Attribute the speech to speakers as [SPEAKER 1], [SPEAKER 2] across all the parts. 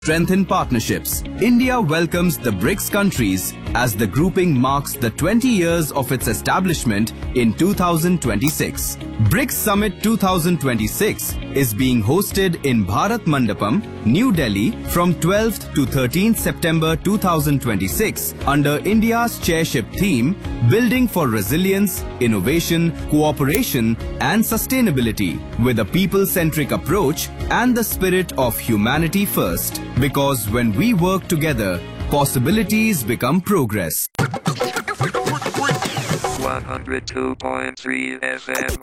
[SPEAKER 1] strengthen partnerships. India welcomes the BRICS countries as the grouping marks the 20 years of its establishment in 2026. BRICS Summit 2026 is being hosted in Bharat Mandapam, New Delhi from 12th to 13th September 2026 under India's chairship theme Building for Resilience, Innovation, Cooperation and Sustainability with a people-centric approach and the spirit of humanity first. Because when we work together, possibilities become progress.
[SPEAKER 2] 102.3 FM.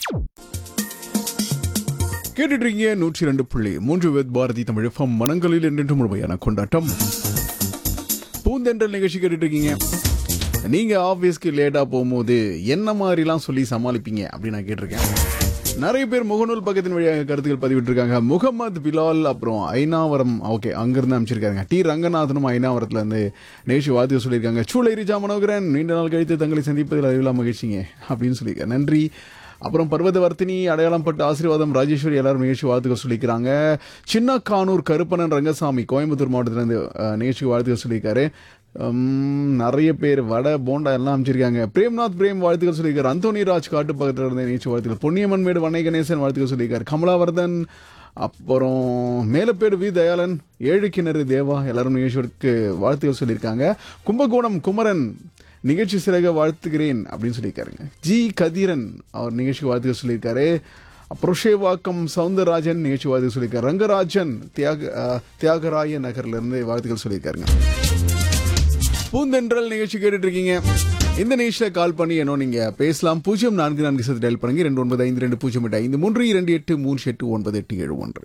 [SPEAKER 3] கேட்டுட்டு இருக்கீங்க நூற்றி ரெண்டு புள்ளி மூன்று with Bharathi Tamil FM மனங்களில் என்றென்று முழுமையான கொண்டாட்டம் பூந்தென்றல் நிகழ்ச்சி கேட்டுட்டு இருக்கீங்க நீங்க ஆபீஸ்க்கு லேட்டா போகும்போது என்ன மாதிரிலாம் சொல்லி சமாளிப்பீங்க அப்படின்னு நான் கேட்டிருக்கேன் நிறைய பேர் முகநூல் பக்கத்தின் வழியாக கருத்துக்கள் பதிவிட்டு இருக்காங்க முகமது பிலால் அப்புறம் ஐநாவரம் ஓகே அங்கிருந்து அமைச்சிருக்காங்க டி ரங்கநாதனும் ஐநாவரத்துல இருந்து நேஷி வாத்தியம் சொல்லியிருக்காங்க சூளை ரிஜா மனோகரன் நீண்ட நாள் கழித்து தங்களை சந்திப்பதில் அறிவிலா மகிழ்ச்சிங்க அப்படின்னு சொல்லியிருக்காங்க நன்றி அப்புறம் பர்வதவர்த்தினி அடையாளம் பட்டு ஆசீர்வாதம் ராஜேஸ்வரி எல்லாரும் நிகழ்ச்சி வாழ்த்துக்கள் சொல்லிக்கிறாங்க சின்ன கானூர் கருப்பணன் ரங்கசாமி கோயம்புத்தூர் மாவட்டத்திலேருந்து அஹ், நிகழ்ச்சிக்கு வாழ்த்துக்கள் சொல்லியிருக்காரு உம், நிறைய பேர் வடை போண்டா எல்லாம் அமைச்சிருக்காங்க பிரேம்நாத் பிரேம் வாழ்த்துக்கள் சொல்லியிருக்காரு அந்தோனி ராஜ் காட்டு பக்கத்தில் இருந்த நிகழ்ச்சி வாழ்த்துக்கள் பொன்னியம்மன் மேடு வண்ணை கணேசன் வாழ்த்துக்கள் சொல்லியிருக்காரு கமலாவர்தன் அப்புறம் மேலப்பேடு வி தயாளன் ஏழு கிணறு தேவா எல்லாரும் நிகழ்ச்சிக்கு வாழ்த்துக்கள் சொல்லியிருக்காங்க கும்பகோணம் குமரன் நிகழ்ச்சி சிறக வாழ்த்துகிறேன் அப்படின்னு சொல்லியிருக்காருங்க ஜி கதிரன் அவர் நிகழ்ச்சிக்கு வாழ்த்துக்கள் சொல்லியிருக்காரு புருஷேவாக்கம் சவுந்தரராஜன் நிகழ்ச்சி வாழ்த்துக்கள் சொல்லியிருக்காரு ரங்கராஜன் தியாக அஹ், தியாகராய நகர்ல இருந்து வாழ்த்துக்கள் சொல்லியிருக்காருங்க பூந்தென்றல் நிகழ்ச்சி கேட்டுட்டு இருக்கீங்க இந்த நிகழ்ச்சியில் கால் பண்ணி என்னோ நீங்க பேசலாம் பூஜ்ஜியம் நான்கு நான்கு சத்து டயல் பண்ணுங்க ரெண்டு ஒன்பது ஐந்து ரெண்டு பூஜ்ஜியம் எட்டு ஐந்து மூன்று இரண்டு எட்டு மூன்று எட்டு ஒன்பது எட்டு ஏழு ஒன்று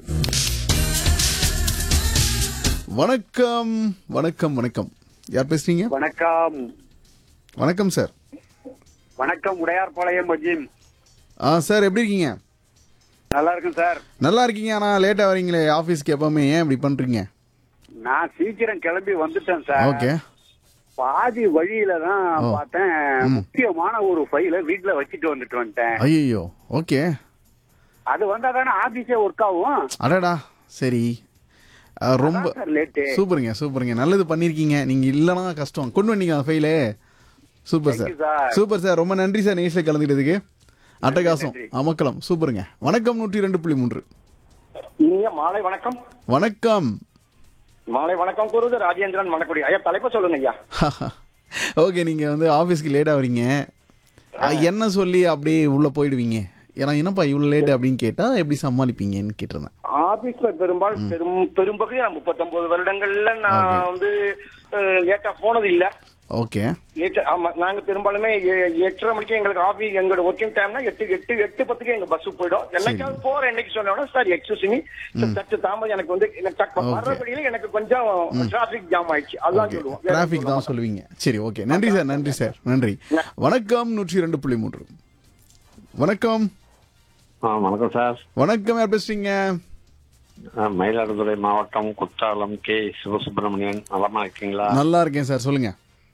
[SPEAKER 3] வணக்கம் வணக்கம் வணக்கம் யார் பேசுறீங்க
[SPEAKER 4] வணக்கம்
[SPEAKER 3] வணக்கம் சார்
[SPEAKER 4] வணக்கம் உடையார்பாளையம் மஜீம்
[SPEAKER 3] ஆ சார் எப்படி இருக்கீங்க
[SPEAKER 4] நல்லா இருக்கும் சார்
[SPEAKER 3] நல்லா இருக்கீங்க ஆனா லேட்டா வரீங்களே ஆபீஸ்க்கு எப்பவுமே ஏன் இப்படி பண்றீங்க
[SPEAKER 4] நான் சீக்கிரம் கிளம்பி வந்துட்டேன் சார்
[SPEAKER 3] ஓகே
[SPEAKER 4] பாதி வழியில தான்
[SPEAKER 3] ஓ.
[SPEAKER 4] பார்த்தேன் முக்கியமான ஒரு ஃபைல வீட்ல வச்சுட்டு வந்துட்டு வந்துட்டேன்
[SPEAKER 3] ஐயோ ஓகே
[SPEAKER 4] அது வந்தா தானே ஆபீஸே ஒர்க் ஆகும்
[SPEAKER 3] அடடா சரி ஆ, ரொம்ப
[SPEAKER 4] அதான் சார் லேட்டு
[SPEAKER 3] சூப்பருங்க சூப்பருங்க நல்லது பண்ணிருக்கீங்க நீங்க இல்லனா கஷ்டம் கொண்டு வந்தீங்க அந்த ஃபைலே super
[SPEAKER 4] Thank
[SPEAKER 3] sir
[SPEAKER 4] you, sir.
[SPEAKER 3] Super sir ரொம்ப நன்றி சார் நேசில் கலந்துக்கிட்டதுக்கு அட்டகாசம்
[SPEAKER 4] நன்றி.
[SPEAKER 3] அமக்கலம் சூப்பருங்க வணக்கம் நூற்றி ரெண்டு புள்ளி மூன்று
[SPEAKER 5] இனிய மாலை வணக்கம்
[SPEAKER 3] வணக்கம்
[SPEAKER 5] மாலை வணக்கம் கூறுவது ராஜேந்திரன் மணக்குடி ஐயா தலைப்ப சொல்லுங்க ஐயா
[SPEAKER 3] ஓகே நீங்க வந்து ஆபீஸ்க்கு லேட்டா வரீங்க ஆ, என்ன சொல்லி அப்படியே உள்ள போயிடுவீங்க ஏன்னா என்னப்பா இவ்வளவு லேட் அப்படின்னு கேட்டா எப்படி சமாளிப்பீங்கன்னு கேட்டிருந்தேன்
[SPEAKER 5] ஆபீஸ்ல பெரும்பாலும் பெரும் பெரும்பகுதி நான் முப்பத்தொன்பது வருடங்கள்ல நான்
[SPEAKER 3] Okay.
[SPEAKER 5] வந்து லேட்டா போனது இல்ல
[SPEAKER 3] ஓகே
[SPEAKER 5] லேட்டா ஆமா நாங்க பெரும்பாலுமே எ- எட்டரை மணிக்கு எங்களுக்கு ஆபீஸ் எங்களோட ஒர்க்கிங் டைம்னா எட்டு எட்டு எட்டு பத்துக்கு எங்க பஸ் போயிடும் என்னைக்காவது போற என்னைக்கு சொன்னா சார் எக்ஸஸ் மீ சற்று தாமதம் எனக்கு வந்து எனக்கு டக்கு
[SPEAKER 3] Okay.
[SPEAKER 5] மறுபடியும் எனக்கு கொஞ்சம் டிராபிக் ஜாம் ஆயிடுச்சு அதான்
[SPEAKER 3] ஓகே
[SPEAKER 5] சொல்லுவோம் வேற
[SPEAKER 3] டிராஃபிக்
[SPEAKER 5] எதுவும்
[SPEAKER 3] தான் சொல்லுவீங்க சரி ஓகே நன்றி சார் நன்றி சார் நன்றி வணக்கம் நூற்றி ரெண்டு புள்ளி மூன்று வணக்கம்
[SPEAKER 6] ஆ வணக்கம் சார்
[SPEAKER 3] வணக்கம் யார் பேசுறீங்க
[SPEAKER 6] ஆ, மயிலாடுதுறை மாவட்டம் குற்றாலம் கே சிவசுப்பிரமணியன் நலமா இருக்கீங்களா
[SPEAKER 3] நல்லா இருக்கேன் சார் சொல்லுங்க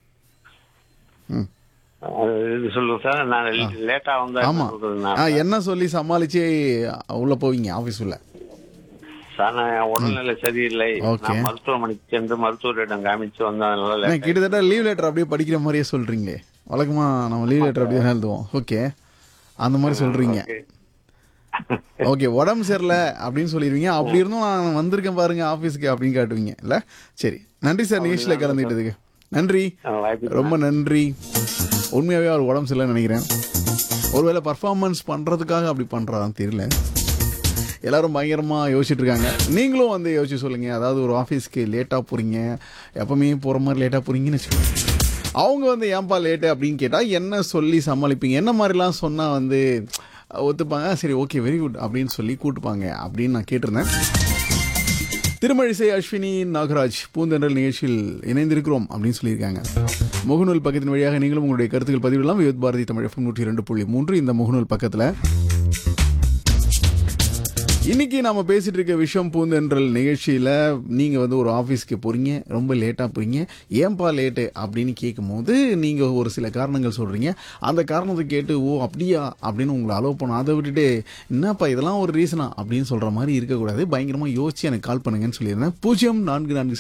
[SPEAKER 6] ஆ, இது சொல்லுங்க சார் நான் லேட்டா வந்தா
[SPEAKER 3] ஆமா
[SPEAKER 6] என்ன சொல்றது
[SPEAKER 3] ஆ,
[SPEAKER 6] நான்?
[SPEAKER 3] என்ன சொல்லி சமாளிச்சு உள்ள போவீங்க ஆபீஸ் உள்ள
[SPEAKER 6] சார் நான் உடல்நிலை சரியில்லை
[SPEAKER 3] Okay.
[SPEAKER 6] நான் மருத்துவமனைக்கு சென்று மருத்துவரிடம் காமிச்சு வந்ததுனால
[SPEAKER 3] என்ன,
[SPEAKER 6] late
[SPEAKER 3] கிட்டத்தட்ட லீவ் லெட்டர் அப்படியே படிக்கிற மாதிரியே சொல்றீங்களே வழக்கமா நம்ம லீவ் லெட்டர் அப்படியே தான் எழுதுவோம் ஓகே அந்த மாதிரி சொல்றீங்க
[SPEAKER 6] ஆயிடுச்சு.
[SPEAKER 3] ஓகே உடம்பு சரியில்ல அப்படின்னு சொல்லிடுவீங்க அப்படி இருந்தும் நான் வந்திருக்கேன் பாருங்க ஆபீஸ்க்கு அப்படின்னு காட்டுவீங்க இல்ல சரி நன்றி சார் நிகழ்ச்சியில கலந்துக்கிட்டதுக்கு நன்றி
[SPEAKER 6] ஆ, வாய்ப்பு
[SPEAKER 3] ரொம்ப நன்றி உண்மையாவே அவர் உடம்பு சரியில்லைன்னு நினைக்கிறேன் ஒருவேளை பர்ஃபார்மன்ஸ் பண்றதுக்காக அப்படி பண்றாரான்னு தெரியல எல்லாரும் பயங்கரமா யோசிச்சுட்டு இருக்காங்க நீங்களும் வந்து யோசிச்சு சொல்லுங்க அதாவது ஒரு ஆஃபீஸ்க்கு லேட்டா போறீங்க எப்பவுமே போற மாதிரி லேட்டா போறீங்கன்னு வச்சுக்கோங்க அவங்க வந்து ஏன்பா லேட்டு அப்படின்னு கேட்டா என்ன சொல்லி சமாளிப்பீங்க என்ன மாதிரிலாம் சொன்னா வந்து ஒத்துப்பாங்க சரி ஓகே வெரி குட் அப்படின்னு சொல்லி கூட்டுப்பாங்க அப்படின்னு நான் கேட்டிருந்தேன் திருமழிசை அஸ்வினி நாகராஜ் பூந்தென்றல் நிகழ்ச்சியில் இணைந்திருக்கிறோம் அப்படின்னு சொல்லியிருக்காங்க முகநூல் பக்கத்தின் வழியாக நீங்களும் உங்களுடைய கருத்துக்கள் பதிவிடலாம் வியோத் பாரதி தமிழ் எஃப்எம் நூற்றி ரெண்டு புள்ளி மூன்று இந்த முகநூல் பக்கத்தில் இன்னைக்கு நாம பேசிட்டு இருக்க விஷயம் பூந்தென்றல் நிகழ்ச்சியில நீங்க வந்து ஒரு ஆபீஸ்க்கு போறீங்க ரொம்ப லேட்டா போறீங்க ஏன்பா லேட்டு அப்படின்னு கேட்கும்போது நீங்க ஒரு சில காரணங்கள் சொல்றீங்க அந்த காரணத்தை கேட்டு ஓ அப்படியா அப்படின்னு உங்களை அலோவ் பண்ணும் அதை விட்டுட்டு என்னப்பா இதெல்லாம் ஒரு ரீசனா அப்படின்னு சொல்ற மாதிரி இருக்கக்கூடாது பயங்கரமா யோசிச்சு எனக்கு கால் பண்ணுங்கன்னு சொல்லியிருந்தேன் பூஜ்ஜியம் நான்கு நான்கு